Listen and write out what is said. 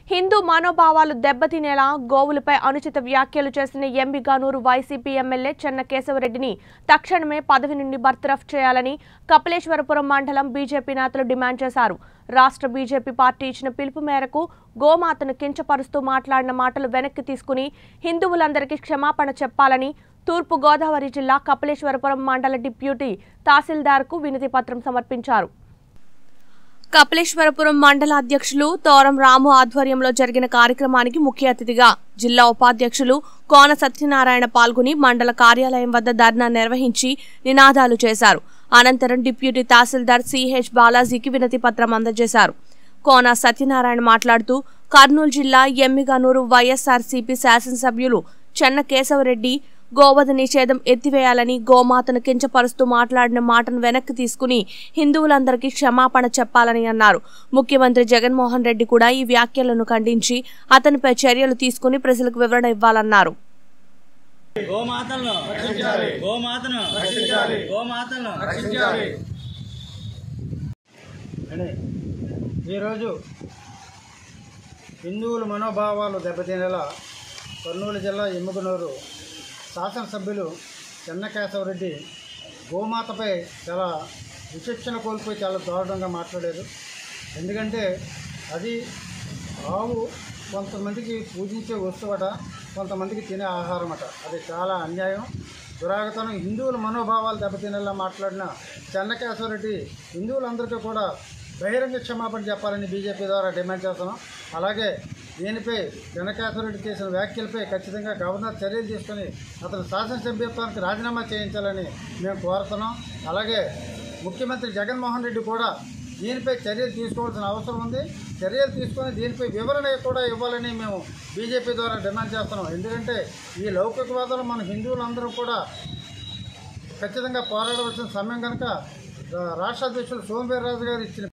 హిందూ మనోభావాలు దెబ్బతినేలా గోవులపై అనుచిత వ్యాఖ్యలు చేసిన Emmiganur YCP MLA Chenna కేశవరెడ్డిని తక్షణమే పదవి నుండి బర్తరఫ్ చేయాలని కపిలేశ్వరపురం మండలం బీజేపీ నేతలు డిమాండ్ చేశారు రాష్ట్ర బీజేపీ పార్టీ ఇచ్చిన పిలుపు మేరకు గోమాతను కించపరుస్తూ మాట్లాడిన మాటలు వెనక్కి తీసుకుని హిందువులందరికీ క్షమాపణ చెప్పాలని తూర్పు గోదావరి జిల్లా కపిలేశ్వరపురం మండల డిప్యూటీ తహసీల్దార్కు వినతి పత్రం సమర్పించారు కపిలేశ్వరపురం మండల అధ్యక్షులు తోరం రాము ఆధ్వర్యంలో జరిగిన కార్యక్రమానికి ముఖ్య అతిథిగా జిల్లా ఉపాధ్యక్షులు కోన సత్యనారాయణ పాల్గొని మండల కార్యాలయం వద్ద ధర్నా నిర్వహించి నినాదాలు చేశారు అనంతరం డిప్యూటీ తహసీల్దార్ సిహెచ్ బాలాజీకి వినతి పత్రం అందజేశారు కోన సత్యనారాయణ మాట్లాడుతూ కర్నూలు జిల్లా ఎమ్మిగనూరు వైఎస్ఆర్సీపీ శాసనసభ్యులు చెన్న కేశవరెడ్డి గోవధ నిషేధం ఎత్తివేయాలని గోమాతను కించపరుస్తూ మాట్లాడిన మాటను వెనక్కి తీసుకుని హిందువులందరికీ క్షమాపణ చెప్పాలని అన్నారు ముఖ్యమంత్రి జగన్మోహన్ రెడ్డి కూడా ఈ వ్యాఖ్యలను ఖండించి అతనిపై చర్యలు తీసుకుని ప్రజలకు వివరణ ఇవ్వాలన్నారు గోమాతలను రక్షించాలి గోమాతను రక్షించాలి గోమాతను రక్షించాలి అని ఈరోజు హిందువుల మనోభావాలు దెబ్బతినేలా కర్నూలు జిల్లా ఎమ్ముకనూరు శాసనసభ్యులు చెన్నకేశవరెడ్డి గోమాతపై చాలా విచక్షణ కోల్పోయి చాలా దారుణంగా మాట్లాడారు ఎందుకంటే అది ఆవు కొంతమందికి పూజించే వస్తువట కొంతమందికి తినే ఆహారం అట అది చాలా అన్యాయం దురాగతనం హిందువుల మనోభావాలు దెబ్బతినేలా మాట్లాడిన చెన్నకేశ్వరరెడ్డి హిందువులందరికీ కూడా బహిరంగ క్షమాపణ చెప్పాలని బీజేపీ ద్వారా డిమాండ్ చేస్తున్నాం అలాగే దీనిపై చెన్నకేశ్వరరెడ్డి చేసిన వ్యాఖ్యలపై ఖచ్చితంగా గవర్నర్ చర్యలు తీసుకొని అతను శాసనసభ్యత్వానికి రాజీనామా చేయించాలని మేము కోరుతున్నాం అలాగే ముఖ్యమంత్రి జగన్మోహన్ రెడ్డి కూడా దీనిపై చర్యలు తీసుకోవాల్సిన అవసరం ఉంది చర్యలు తీసుకొని దీనిపై వివరణ కూడా ఇవ్వాలని మేము బీజేపీ ద్వారా డిమాండ్ చేస్తున్నాం ఎందుకంటే ఈ లౌకికవాదంలో మన హిందువులందరూ కూడా ఖచ్చితంగా పోరాడవలసిన సమయం కనుక ఆ, రాష్ట్ర అధ్యక్షులు సోమవీర్రాజు గారు ఇచ్చిన